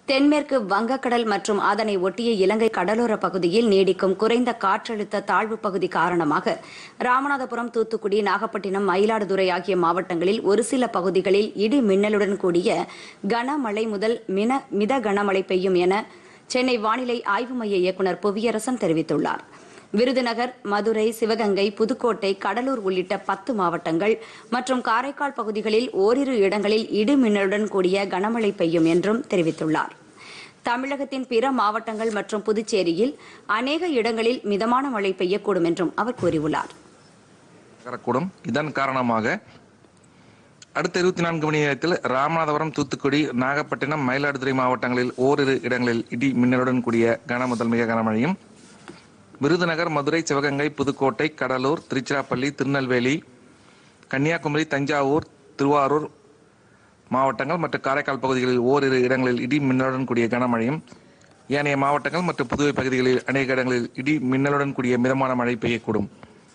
தென்மேற்கு வங்கக்கடல் மற்றும் அதனை ஒட்டிய இலங்கை கடலோர பகுதியில் நீடிக்கும் குறைந்த காற்றழுத்த தாழ்வு பகுதி காரணமாக ராமநாதபுரம் தூத்துக்குடி நாகப்பட்டினம் மயிலாடுதுறை ஆகிய மாவட்டங்களில் ஒரு சில பகுதிகளில் இடி மின்னலுடன் கூடிய கனமழை முதல் மின மித கனமழை பெய்யும் என சென்னை வானிலை ஆய்வு மைய இயக்குநர் புவியரசன் தெரிவித்துள்ளார் விருதுநகர் மதுரை சிவகங்கை புதுக்கோட்டை கடலூர் உள்ளிட்ட பத்து மாவட்டங்கள் மற்றும் காரைக்கால் பகுதிகளில் ஓரிரு இடங்களில் இடி மின்னலுடன் கூடிய கனமழை பெய்யும் என்றும் தெரிவித்துள்ளார் தமிழகத்தின் பிற மாவட்டங்கள் மற்றும் புதுச்சேரியில் அநேக இடங்களில் மிதமான மழை பெய்யக்கூடும் என்றும் அவர் கூறியுள்ளார் நகரக்கூடும் இதன் காரணமாக அடுத்த இருபத்தி நான்கு மணி நேரத்தில் ராமநாதபுரம் தூத்துக்குடி நாகப்பட்டினம் மயிலாடுதுறை மாவட்டங்களில் ஓரிரு இடங்களில் இடி மின்னலுடன் கூடிய கன முதல் மிக கனமழையும் விருதுநகர் மதுரை சிவகங்கை புதுக்கோட்டை கடலூர் திருச்சிராப்பள்ளி திருநெல்வேலி கன்னியாகுமரி தஞ்சாவூர் திருவாரூர் மாவட்டங்கள் மற்றும் காரைக்கால் பகுதிகளில் ஓரிரு இடங்களில் இடி மின்னலுடன் கூடிய கனமழையும் ஏனைய மாவட்டங்கள் மற்றும் புதுவை பகுதிகளில் அநேக இடங்களில் இடி மின்னலுடன் கூடிய மிதமான மழை பெய்யக்கூடும்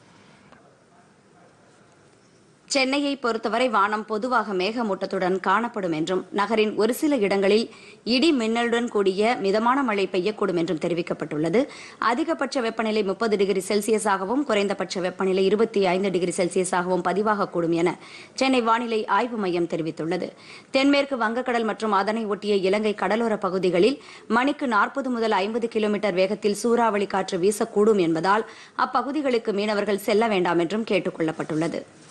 சென்னையை பொறுத்தவரை வானம் பொதுவாக மேகமூட்டத்துடன் காணப்படும் என்றும் நகரின் ஒரு சில இடங்களில் இடி மின்னலுடன் கூடிய மிதமான மழை பெய்யக்கூடும் என்றும் தெரிவிக்கப்பட்டுள்ளது அதிகபட்ச வெப்பநிலை முப்பது டிகிரி செல்சியஸாகவும் குறைந்தபட்ச வெப்பநிலை இருபத்தி ஐந்து டிகிரி செல்சியஸாகவும் பதிவாகக்கூடும் என சென்னை வானிலை ஆய்வு மையம் தெரிவித்துள்ளது தென்மேற்கு வங்கக்கடல் மற்றும் அதனை ஒட்டிய இலங்கை கடலோர பகுதிகளில் மணிக்கு நாற்பது முதல் ஐம்பது கிலோமீட்டர் வேகத்தில் சூறாவளி காற்று வீசக்கூடும் என்பதால் அப்பகுதிகளுக்கு மீனவர்கள் செல்ல வேண்டாம் என்றும் கேட்டுக் கொள்ளப்பட்டுள்ளது